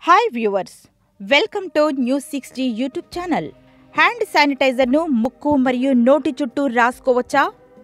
hi viewers welcome to news sixty YouTube channel hand శానిటైజర్ను ముక్కు మరియు నోటి చుట్టూ రాసుకోవచ్చా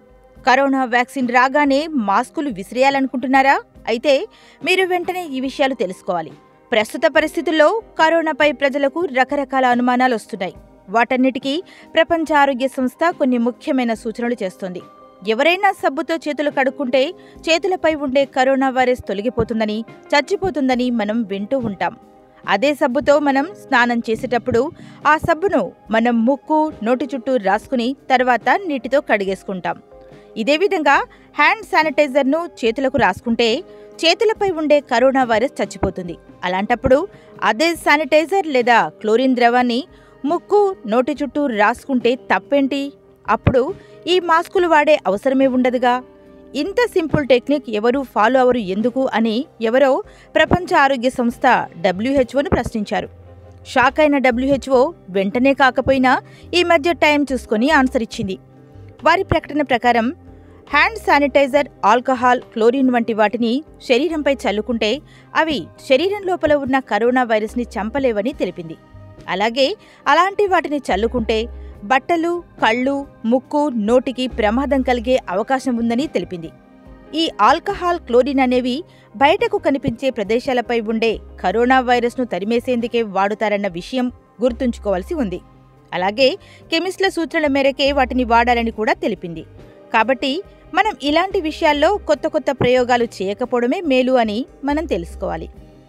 కరోనా వ్యాక్సిన్ రాగానే మాస్కులు విసిరేయాలనుకుంటున్నారా అయితే మీరు వెంటనే ఈ విషయాలు తెలుసుకోవాలి ప్రస్తుత పరిస్థితుల్లో కరోనాపై ప్రజలకు రకరకాల అనుమానాలు వస్తున్నాయి వాటన్నిటికీ ప్రపంచ ఆరోగ్య సంస్థ కొన్ని ముఖ్యమైన సూచనలు చేస్తోంది ఎవరైనా సబ్బుతో చేతులు కడుక్కుంటే చేతులపై ఉండే కరోనా వైరస్ తొలగిపోతుందని చచ్చిపోతుందని మనం వింటూ ఉంటాం అదే సబ్బుతో మనం స్నానం చేసేటప్పుడు ఆ సబ్బును మనం ముక్కు నోటి చుట్టూ రాసుకుని తర్వాత నీటితో కడిగేసుకుంటాం ఇదే విధంగా హ్యాండ్ శానిటైజర్ను చేతులకు రాసుకుంటే చేతులపై ఉండే కరోనా వైరస్ చచ్చిపోతుంది అలాంటప్పుడు అదే శానిటైజర్ లేదా క్లోరిన్ ద్రవాన్ని ముక్కు నోటి చుట్టూ రాసుకుంటే తప్పేంటి అప్పుడు ఈ మాస్కులు వాడే అవసరమే ఉండదుగా ఇంత సింపుల్ టెక్నిక్ ఎవరు ఫాలో అవరు ఎందుకు అని ఎవరో ప్రపంచ ఆరోగ్య సంస్థ డబ్ల్యూహెచ్ఓను ప్రశ్నించారు షాక్ అయిన డబ్ల్యూహెచ్ఓ వెంటనే కాకపోయినా ఈ మధ్య టైం చూసుకొని ఆన్సర్ ఇచ్చింది వారి ప్రకటన ప్రకారం హ్యాండ్ శానిటైజర్ ఆల్కహాల్ క్లోరిన్ వంటి వాటిని శరీరంపై చల్లుకుంటే అవి శరీరం లోపల ఉన్న కరోనా వైరస్ని చంపలేవని తెలిపింది అలాగే అలాంటి వాటిని చల్లుకుంటే బట్టలు కళ్ళు ముక్కు నోటికి ప్రమాదం కలిగే అవకాశం ఉందని తెలిపింది ఈ ఆల్కహాల్ క్లోరిన్ అనేవి బయటకు కనిపించే ప్రదేశాలపై ఉండే కరోనా వైరస్ను తరిమేసేందుకే వాడుతారన్న విషయం గుర్తుంచుకోవాల్సి ఉంది అలాగే కెమిస్ట్ల సూచనల మేరకే వాటిని వాడాలని కూడా తెలిపింది కాబట్టి మనం ఇలాంటి విషయాల్లో కొత్త కొత్త ప్రయోగాలు చేయకపోవడమే మేలు అని మనం తెలుసుకోవాలి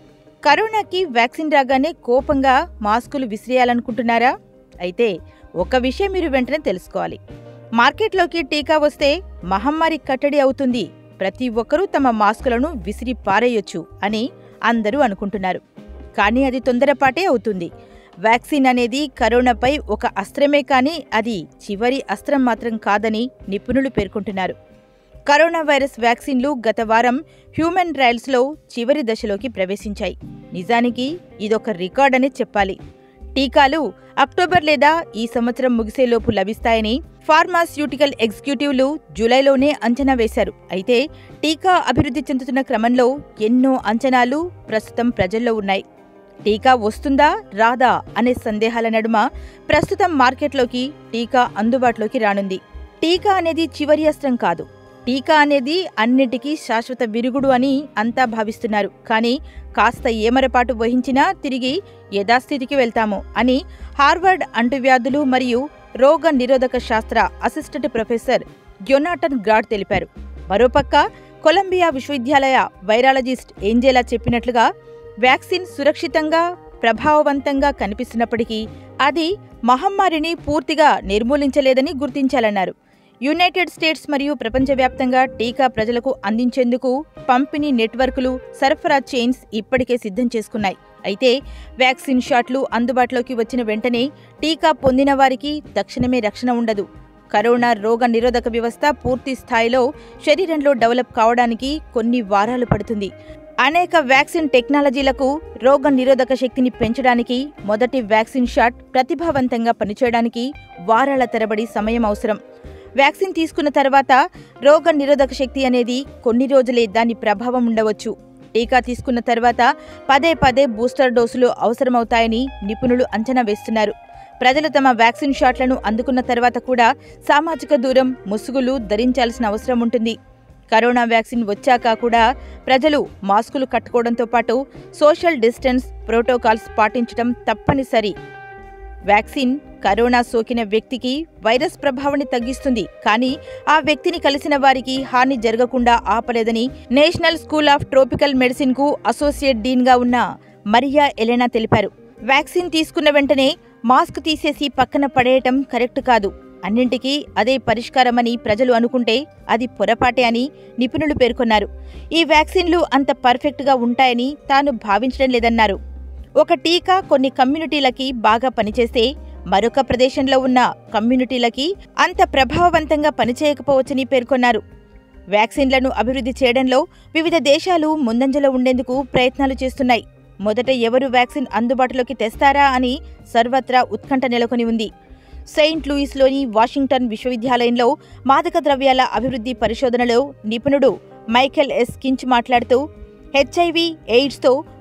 కరోనాకి వ్యాక్సిన్ రాగానే కోపంగా మాస్కులు విసిరేయాలనుకుంటున్నారా అయితే ఒక విషయం మీరు వెంటనే తెలుసుకోవాలి మార్కెట్లోకి టీకా వస్తే మహమ్మారి కట్టడి అవుతుంది ప్రతి ఒక్కరూ తమ మాస్కులను విసిరి పారేయొచ్చు అని అందరూ అనుకుంటున్నారు కానీ అది తొందరపాటే అవుతుంది వ్యాక్సిన్ అనేది కరోనాపై ఒక అస్త్రమే కానీ అది చివరి అస్త్రం మాత్రం కాదని నిపుణులు పేర్కొంటున్నారు కరోనా వైరస్ వ్యాక్సిన్లు గత వారం హ్యూమన్ ట్రయల్స్లో చివరి దశలోకి ప్రవేశించాయి నిజానికి ఇదొక రికార్డ్ అని చెప్పాలి టీకాలు అక్టోబర్ లేదా ఈ సంవత్సరం ముగిసేలోపు లభిస్తాయని ఫార్మాస్యూటికల్ ఎగ్జిక్యూటివ్లు జూలైలోనే అంచనా వేశారు అయితే టీకా అభివృద్ధి చెందుతున్న క్రమంలో ఎన్నో అంచనాలు ప్రస్తుతం ప్రజల్లో ఉన్నాయి టీకా వస్తుందా రాదా అనే సందేహాల నడుమ ప్రస్తుతం మార్కెట్లోకి టీకా అందుబాటులోకి రానుంది టీకా అనేది చివరి అస్త్రం కాదు టీకా అనేది అన్నిటికీ శాశ్వత విరుగుడు అని అంతా భావిస్తున్నారు కానీ కాస్త ఏమరపాటు వహించినా తిరిగి యథాస్థితికి వెళ్తాము అని హార్వర్డ్ అంటువ్యాధులు మరియు రోగ నిరోధక శాస్త్ర అసిస్టెంట్ ప్రొఫెసర్ జొనాటన్ గ్రాడ్ తెలిపారు మరోపక్క కొలంబియా విశ్వవిద్యాలయ వైరాలజిస్ట్ ఏంజేలా చెప్పినట్లుగా వ్యాక్సిన్ సురక్షితంగా ప్రభావవంతంగా కనిపిస్తున్నప్పటికీ అది మహమ్మారిని పూర్తిగా నిర్మూలించలేదని గుర్తించాలన్నారు యునైటెడ్ స్టేట్స్ మరియు ప్రపంచవ్యాప్తంగా టీకా ప్రజలకు అందించేందుకు పంపిణీ నెట్వర్కులు సరఫరా చైన్స్ ఇప్పటికే సిద్ధం చేసుకున్నాయి అయితే వ్యాక్సిన్ షాట్లు అందుబాటులోకి వచ్చిన వెంటనే టీకా పొందిన వారికి తక్షణమే రక్షణ ఉండదు కరోనా రోగ నిరోధక వ్యవస్థ పూర్తి స్థాయిలో శరీరంలో డెవలప్ కావడానికి కొన్ని వారాలు పడుతుంది అనేక వ్యాక్సిన్ టెక్నాలజీలకు రోగ నిరోధక శక్తిని పెంచడానికి మొదటి వ్యాక్సిన్ షాట్ ప్రతిభావంతంగా పనిచేయడానికి వారాల తరబడి సమయం అవసరం వ్యాక్సిన్ తీసుకున్న తర్వాత రోగ నిరోధక శక్తి అనేది కొన్ని రోజులే దాని ప్రభావం ఉండవచ్చు టీకా తీసుకున్న తర్వాత పదే పదే బూస్టర్ డోసులు అవసరమవుతాయని నిపుణులు అంచనా వేస్తున్నారు ప్రజలు తమ వ్యాక్సిన్ షాట్లను అందుకున్న తర్వాత కూడా సామాజిక దూరం ముసుగులు ధరించాల్సిన అవసరం ఉంటుంది కరోనా వ్యాక్సిన్ వచ్చాక కూడా ప్రజలు మాస్కులు కట్టుకోవడంతో పాటు సోషల్ డిస్టెన్స్ ప్రోటోకాల్స్ పాటించడం తప్పనిసరి వ్యాక్సిన్ కరోనా సోకిన వ్యక్తికి వైరస్ ప్రభావాన్ని తగ్గిస్తుంది కానీ ఆ వ్యక్తిని కలిసిన వారికి హాని జరగకుండా ఆపలేదని national school of tropical medicine కు అసోసియేట్ డీన్ గా ఉన్న మరియా ఎలెనా తెలిపారు వ్యాక్సిన్ తీసుకున్న వెంటనే మాస్క్ తీసేసి పక్కన పడేయటం కరెక్ట్ కాదు అన్నింటికీ అదే పరిష్కారమని ప్రజలు అనుకుంటే అది పొరపాటే అని నిపుణులు పేర్కొన్నారు ఈ వ్యాక్సిన్లు అంత పర్ఫెక్ట్గా ఉంటాయని తాను భావించడం లేదన్నారు ఒక టీకా కొన్ని కమ్యూనిటీలకి బాగా పనిచేస్తే మరొక ప్రదేశంలో ఉన్న కమ్యూనిటీలకి అంత ప్రభావవంతంగా పనిచేయకపోవచ్చని పేర్కొన్నారు వ్యాక్సిన్లను అభివృద్ధి చేయడంలో వివిధ దేశాలు ముందంజలో ఉండేందుకు ప్రయత్నాలు చేస్తున్నాయి మొదట ఎవరు వ్యాక్సిన్ అందుబాటులోకి తెస్తారా అని సర్వత్రా ఉత్కంఠ నెలకొని ఉంది సెయింట్ లూయిస్లోని వాషింగ్టన్ విశ్వవిద్యాలయంలో మాదక ద్రవ్యాల అభివృద్ధి పరిశోధనలో నిపుణుడు మైకెల్ ఎస్ కించ్ మాట్లాడుతూ హెచ్ఐవి ఎయిడ్స్తో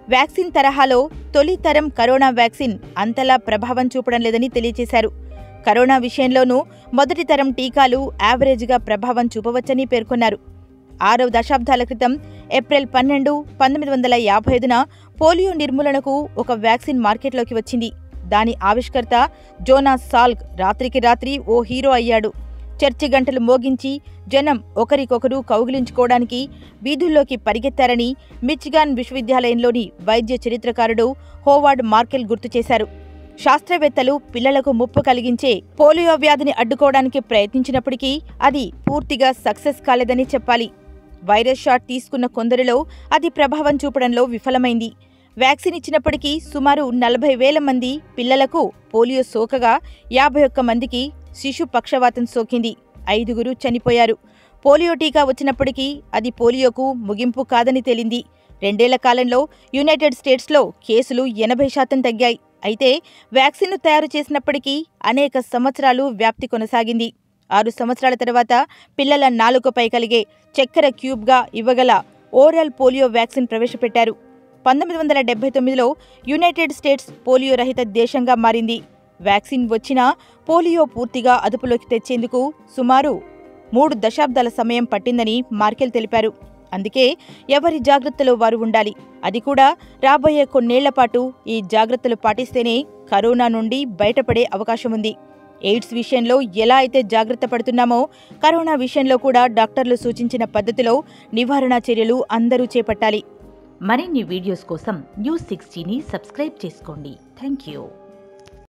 వ్యాక్సిన్ తరహాలో తొలి తరం కరోనా వ్యాక్సిన్ అంతలా ప్రభావం చూపడం లేదని తెలియజేశారు కరోనా విషయంలోనూ మొదటి తరం టీకాలు యావరేజ్గా ప్రభావం చూపవచ్చని పేర్కొన్నారు ఆరవ దశాబ్దాల క్రితం ఏప్రిల్ పన్నెండు పంతొమ్మిది వందల యాభై ఐదున పోలియో నిర్మూలనకు ఒక వ్యాక్సిన్ మార్కెట్లోకి వచ్చింది దాని ఆవిష్కర్త జోనాస్ సాల్క్ రాత్రికి రాత్రి ఓ హీరో అయ్యాడు చర్చి గంటలు మోగించి జనం ఒకరికొకరు కౌగిలించుకోవడానికి వీధుల్లోకి పరిగెత్తారని మిచిగాన్ విశ్వవిద్యాలయంలోని వైద్య చరిత్రకారుడు హోవార్డ్ మార్కెల్ గుర్తు చేశారు శాస్త్రవేత్తలు పిల్లలకు ముప్పు కలిగించే పోలియో వ్యాధిని అడ్డుకోవడానికి ప్రయత్నించినప్పటికీ అది పూర్తిగా సక్సెస్ కాలేదని చెప్పాలి వైరస్ షాట్ తీసుకున్న కొందరిలో అది ప్రభావం చూపడంలో విఫలమైంది వ్యాక్సిన్ ఇచ్చినప్పటికీ సుమారు నలభై వేల మంది పిల్లలకు పోలియో సోకగా యాభై ఒక్క మందికి శిశు పక్షవాతం సోకింది ఐదుగురు చనిపోయారు పోలియో టీకా వచ్చినప్పటికీ అది పోలియోకు ముగింపు కాదని తేలింది రెండేళ్ల కాలంలో యునైటెడ్ స్టేట్స్లో కేసులు ఎనభై శాతం తగ్గాయి అయితే వ్యాక్సిన్ను తయారు చేసినప్పటికీ అనేక సంవత్సరాలు వ్యాప్తి కొనసాగింది ఆరు సంవత్సరాల తర్వాత పిల్లల నాలుకపై కలిగే చక్కెర క్యూబ్గా ఇవ్వగల ఓరల్ పోలియో వ్యాక్సిన్ ప్రవేశపెట్టారు పంతొమ్మిది వందల డెబ్బై తొమ్మిదిలో యునైటెడ్ స్టేట్స్ పోలియో రహిత దేశంగా మారింది వ్యాక్సిన్ వచ్చినా పోలియో పూర్తిగా అదుపులోకి తెచ్చేందుకు సుమారు మూడు దశాబ్దాల సమయం పట్టిందని మార్కెల్ తెలిపారు అందుకే ఎవరి జాగ్రత్తలో వారు ఉండాలి అది కూడా రాబోయే కొన్నేళ్ల పాటు ఈ జాగ్రత్తలు పాటిస్తేనే కరోనా నుండి బయటపడే అవకాశం ఉంది ఎయిడ్స్ విషయంలో ఎలా అయితే జాగ్రత్త పడుతున్నామో కరోనా విషయంలో కూడా డాక్టర్లు సూచించిన పద్ధతిలో నివారణ చర్యలు అందరూ చేపట్టాలి మరిన్ని వీడియోస్ కోసం న్యూస్ సిక్స్టీని సబ్స్క్రైబ్ చేసుకోండి థ్యాంక్ యూ